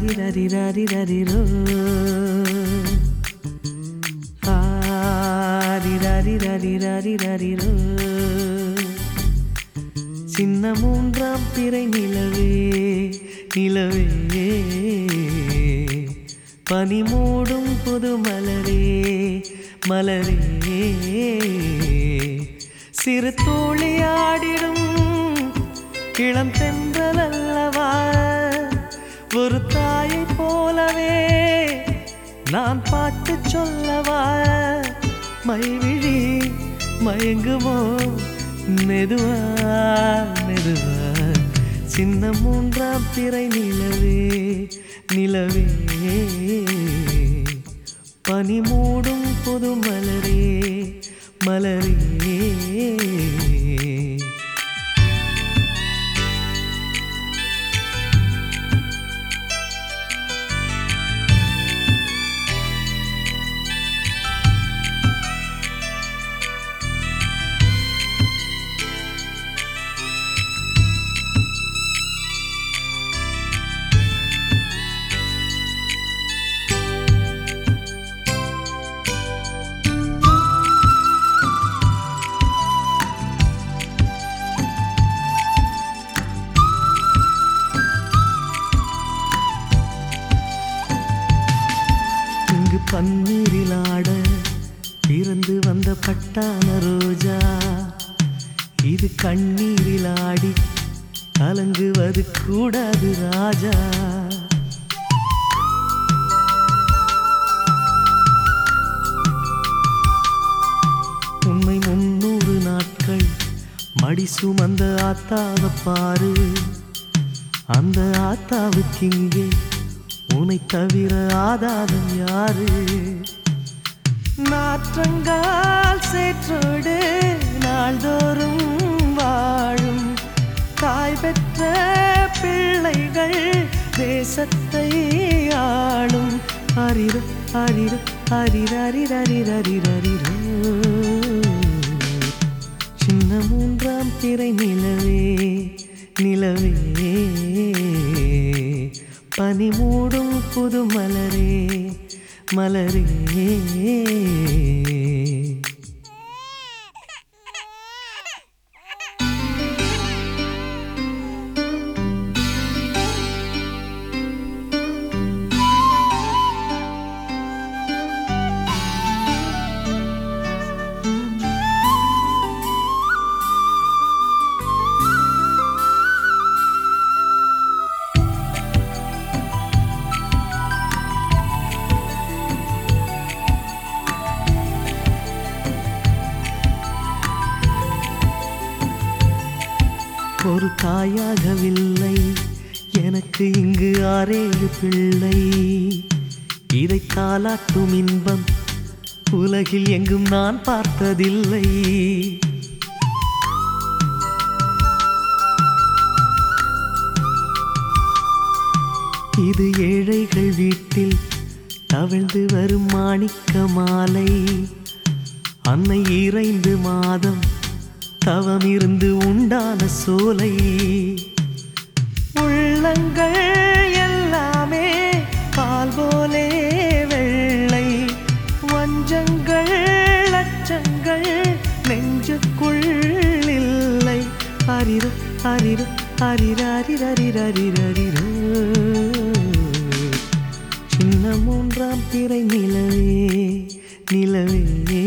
ஆரிரரிரரிரரிரரிரோ ஆரிரரிரரிரரிரரிரோ சின்ன மூன்றாம் பிறை நிலவே நிலவே பனி மூடும் புது மலரே மலரே சிறு தோழியாடிடும் இளம் தென்றல் அல்லவா ஒரு தாயை போலவே நான் பாட்டு சொல்லவா மைவிழி மயங்குமோ மெதுவா மெதுவா சின்ன மூன்றாம் பிறை நிலவே நிலவே பனி மூடும் புது மலரே மலரே இங்கு பன்னீரில் ஆட பிறந்து வந்த பட்டான ரோஜா இது கண்ணீரில் ஆடி கலங்குவது கூடாது ராஜா உண்மை முன்னூறு நாட்கள் மடி சுமந்த ஆத்தாவ பாரு அந்த ஆத்தாவுக்கு இங்கே உன்னை தவிர ஆதாரம் யாரு நாற்றங்கால் சேற்றோடு நாள்தோறும் வாழும் தாய் பெற்ற பிள்ளைகள் தேசத்தை ஆளும் அரிர அரிர அரிரரிரரிரரிரரிரோ சின்ன மூன்றாம் திரை நிலவே நிலவே பனி மூடும் புது மலரே மலரே ஒரு தாயாகவில்லை எனக்கு இங்கு ஆறேழு பிள்ளை இதை தாலாட்டும் இன்பம் உலகில் எங்கும் நான் பார்த்ததில்லை இது ஏழைகள் வீட்டில் தவிழ்ந்து வரும் மாணிக்க மாலை அன்னை இறைந்து மாதம் தவம் இருந்து உண்டான சோலை உள்ளங்கள் எல்லாமே பால் போலே வெள்ளை வஞ்சங்கள் லட்சங்கள் நெஞ்சுக்குள் இல்லை அரிர அரிர அரிரரிரரிரரிரரிரோ சின்ன மூன்றாம் பிறை நிலவே நிலவே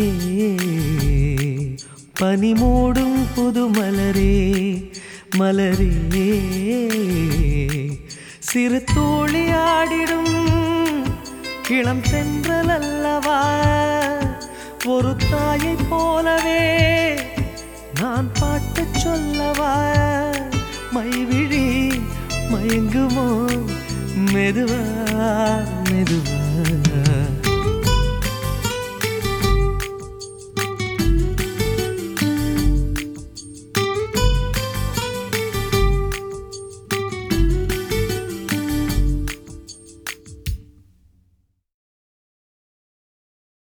பனி மூடும் புது மலரே மலரே சிறு தோழி ஆடிடும் இளம் தென்றல் அல்லவா ஒரு தாயை போலவே நான் பாட்டு சொல்லவா மைவிழி மயங்குமோ மெதுவா மெதுவா